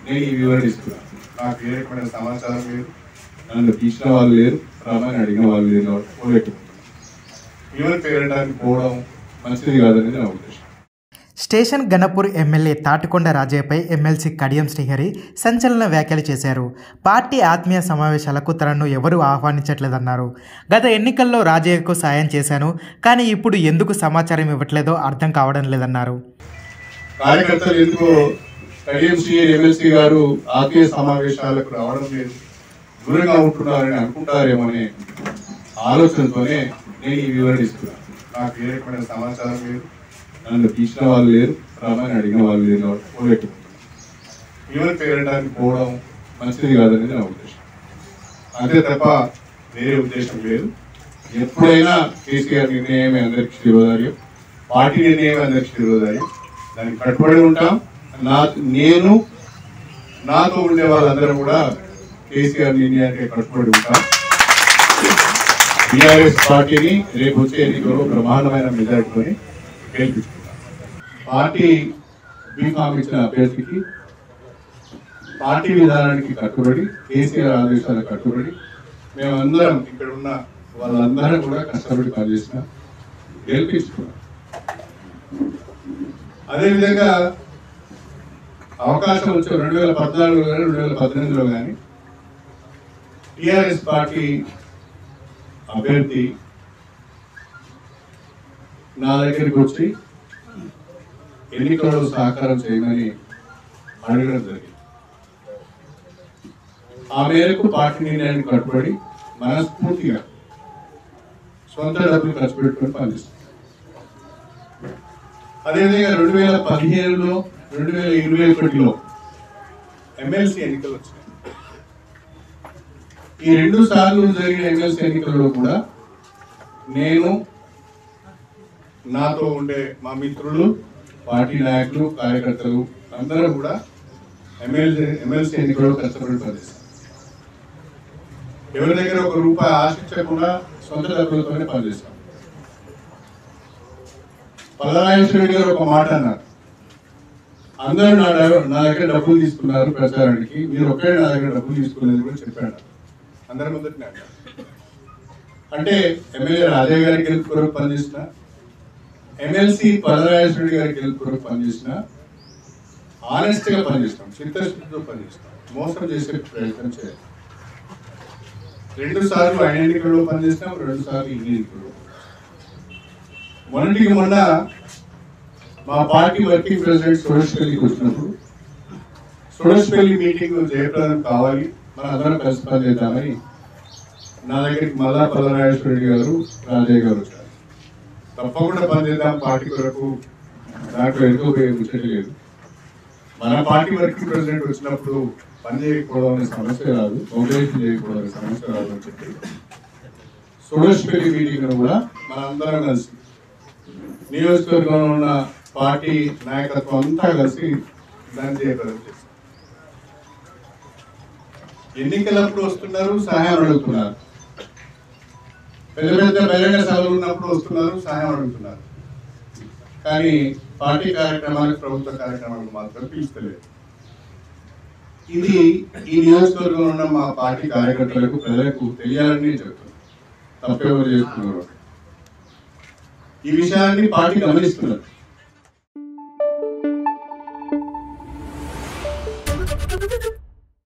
నేను ఈ వివరణ ఇస్తున్నాను నాకు ఏ రకమైన సమాచారం లేదు నన్ను తీసిన వాళ్ళు లేరు రమ్మని అడిగిన వాళ్ళు లేరు కాబట్టి పోలేకపోతున్నాను వివరణ పేరడానికి పోవడం మంచిది కాదనేది నా ఉద్దేశం స్టేషన్ గణపూర్ ఎమ్మెల్యే తాటికొండ రాజయ్యపై ఎమ్మెల్సీ కడియం శ్రీహరి సంచలన వ్యాఖ్యలు చేశారు పార్టీ ఆత్మీయ సమావేశాలకు తనను ఎవరూ ఆహ్వానించట్లేదన్నారు గత ఎన్నికల్లో రాజయ్యకు సాయం చేశాను కానీ ఇప్పుడు ఎందుకు సమాచారం ఇవ్వట్లేదో అర్థం కావడం లేదన్నారు కార్యకర్తలు ఎందుకో కడియం సీఎం ఎమ్మెల్సీ గారు ఆత్మీయ సమావేశాలకు రావడం లేదు దూరంగా ఉంటున్నారని అనుకుంటారేమనే ఆలోచనతోనే నేను ఈ వివరణ ఇస్తున్నాను నాకు ఏ రకమైన సమాచారం లేదు నన్ను తీసిన వాళ్ళు లేరు రమ్మని అడిగిన వాళ్ళు లేరు కాబట్టి పోలేకపోతున్నాను వివరణ పేరడానికి పోవడం మంచిది కాదనేది నా ఉద్దేశం అంతే తప్ప వేరే ఉద్దేశం లేదు ఎప్పుడైనా కేసీఆర్ నిర్ణయమే అందరికి శిరోధార్యం పార్టీ నిర్ణయమే అందరికి శిరోధార్యం దానికి కట్టుబడి ఉంటాం నా నేను నాతో ఉండే వాళ్ళందరం కూడా కేసీఆర్ నిర్ణయానికి కట్టుబడి ఉంటాం బీఆర్ఎస్ పార్టీని రేపు వచ్చే ఎన్నికల్లో బ్రహ్మాండమైన మెజార్టీతోని గెలిపించుకుంటాం పార్టీ బీఫామ్ ఇచ్చిన అభ్యర్థికి పార్టీ విధానానికి కట్టుబడి కేసీఆర్ ఆదేశాలకు కట్టుబడి మేమందరం ఇక్కడ ఉన్న వాళ్ళందరం కూడా కష్టపడి పనిచేసిన గెలిపించుకున్నాం అదేవిధంగా అవకాశం వచ్చే రెండు వేల పద్నాలుగులో కానీ రెండు వేల పద్దెనిమిదిలో కానీ టిఆర్ఎస్ పార్టీ అభ్యర్థి నా దగ్గరికి వచ్చి ఎన్నికల్లో సహకారం చేయమని అడగడం జరిగింది ఆ మేరకు పార్టీ నిర్ణయానికి కట్టుబడి మనస్ఫూర్తిగా సొంత డబ్బులు ఖర్చు పెట్టుకొని పనిచేస్తాం అదేవిధంగా రెండు వేల పదిహేనులో రెండు వేల ఇరవై ఒకటిలో ఎమ్మెల్సీ ఎన్నికలు వచ్చినాయి ఈ రెండు సార్లు జరిగిన ఎమ్మెల్సీ ఎన్నికల్లో కూడా నేను నాతో ఉండే మా మిత్రులు పార్టీ నాయకులు కార్యకర్తలు అందరూ కూడా ఎమ్మెల్సీ ఎమ్మెల్సీ ఎన్నికల్లో కష్టపడి పనిచేస్తాం ఎవరి దగ్గర ఒక రూపాయి ఆశించకుండా సొంత డబ్బులతోనే పనిచేస్తాం పల్లరాజేశ్వరి గారు ఒక మాట అన్నారు అందరూ నా దగ్గర నా దగ్గర డబ్బులు తీసుకున్నారు ప్రచారానికి మీరు ఒక్కడే నా దగ్గర డబ్బులు తీసుకోలేదు కూడా చెప్పాడు అందరి ముందటినే అన్నారు అంటే ఎమ్మెల్యే రాజయ్య గారికి గెలుపు కొరకు పనిచేసిన ఎమ్మెల్సీ పల్లరాజేశ్వరి గారికి గెలుపు కొరకు పనిచేసిన ఆనెస్ట్ గా పనిచేస్తాం చిత్తశుద్ధితో పనిచేస్తాం మోసం చేసే ప్రయత్నం చేయాలి రెండు సార్లు ఆయన ఎన్నికల్లో పనిచేసినాం రెండు సార్లు ఈ ఎన్నికల్లో మొన్నటికి మొన్న మా పార్టీ వర్కింగ్ ప్రెసిడెంట్ సురేష్ పెళ్లికి వచ్చినప్పుడు సురేష్ పెళ్లి మీటింగ్ జయప్రదం కావాలి మనం అందరం కలిసి పనిచేద్దామని నా దగ్గరికి మల్లా పల్లరాజేశ్వరి గారు రాజయ్య గారు వచ్చారు తప్పకుండా పనిచేద్దాం పార్టీ కొరకు దాంట్లో ఎందుకు ముచ్చట లేదు మన పార్టీ వర్కింగ్ ప్రెసిడెంట్ వచ్చినప్పుడు పని చేయకపోవడం అనే సమస్య రాదు మోటివేషన్ చేయకపోవడం అనే సమస్య రాదు అని చెప్పి సురేష్ పెళ్లి మీటింగ్ కూడా మనందరం కలిసి నియోజకవర్గంలో ఉన్న పార్టీ నాయకత్వం అంతా కలిసి దాన్ని చేయగలం చేస్తాం ఎన్నికలప్పుడు వస్తున్నారు సహాయం అడుగుతున్నారు పెద్ద పెద్ద బహిరంగ సభలు ఉన్నప్పుడు వస్తున్నారు సహాయం అడుగుతున్నారు కానీ పార్టీ కార్యక్రమాలకు ప్రభుత్వ కార్యక్రమాలకు మాత్రం పిలుస్తలేదు ఇది ఈ నియోజకవర్గంలో ఉన్న మా పార్టీ కార్యకర్తలకు ప్రజలకు తెలియాలని నేను చెప్తున్నాను తప్పెవరు చేస్తున్నారు ఈ విషయాన్ని పార్టీ గమనిస్తున్నారు Thank you.